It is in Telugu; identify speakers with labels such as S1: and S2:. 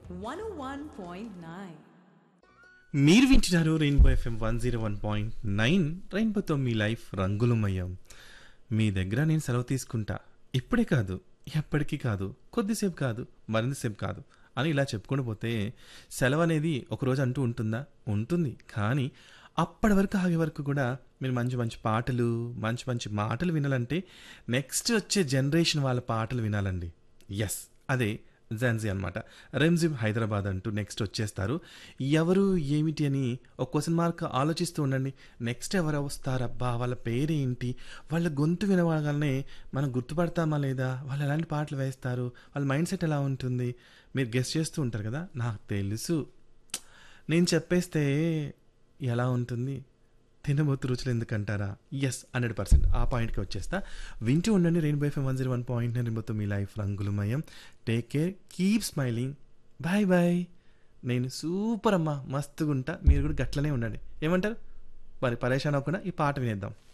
S1: 101.9.
S2: మీరు వింటున్నారు rainbow FM one zero one point nine రెయిన్బోతో మీ లైఫ్ రంగులమయం మీ దగ్గర నేను సెలవు తీసుకుంటా ఇప్పుడే కాదు ఎప్పటికీ కాదు కొద్దిసేపు కాదు మరింతసేపు కాదు అని ఇలా చెప్పుకుంటూ పోతే సెలవు అనేది ఒకరోజు అంటూ ఉంటుందా ఉంటుంది కానీ అప్పటి వరకు ఆగే వరకు కూడా మీరు మంచి మంచి పాటలు మంచి మంచి మాటలు వినాలంటే నెక్స్ట్ వచ్చే జనరేషన్ వాళ్ళ పాటలు వినాలండి ఎస్ అదే జాన్జీ అనమాట రెమ్జిమ్ హైదరాబాద్ అంటూ నెక్స్ట్ వచ్చేస్తారు ఎవరు ఏమిటి అని ఒక క్వశ్చన్ మార్క్ ఆలోచిస్తూ ఉండండి నెక్స్ట్ ఎవరు వస్తారబ్బా వాళ్ళ పేరేంటి వాళ్ళ గొంతు వినగానే మనం గుర్తుపడతామా లేదా వాళ్ళు ఎలాంటి పాటలు వేస్తారు వాళ్ళ మైండ్ సెట్ ఎలా ఉంటుంది మీరు గెస్ట్ చేస్తూ ఉంటారు కదా నాకు తెలుసు నేను చెప్పేస్తే ఎలా ఉంటుంది తినబోతు రుచులు ఎందుకంటారా ఎస్ హండ్రెడ్ పర్సెంట్ ఆ పాయింట్కి వచ్చేస్తా వింటూ ఉండండి rainbow FM one zero one point రెయిన్బోతో మీ లైఫ్ రంగులమయం take care keep smiling bye bye నేను సూపర్ అమ్మా మస్తుగా ఉంటా మీరు కూడా గట్లనే ఉండండి ఏమంటారు మరి పరేషాన్ అవ్వకుండా ఈ పాట వినేద్దాం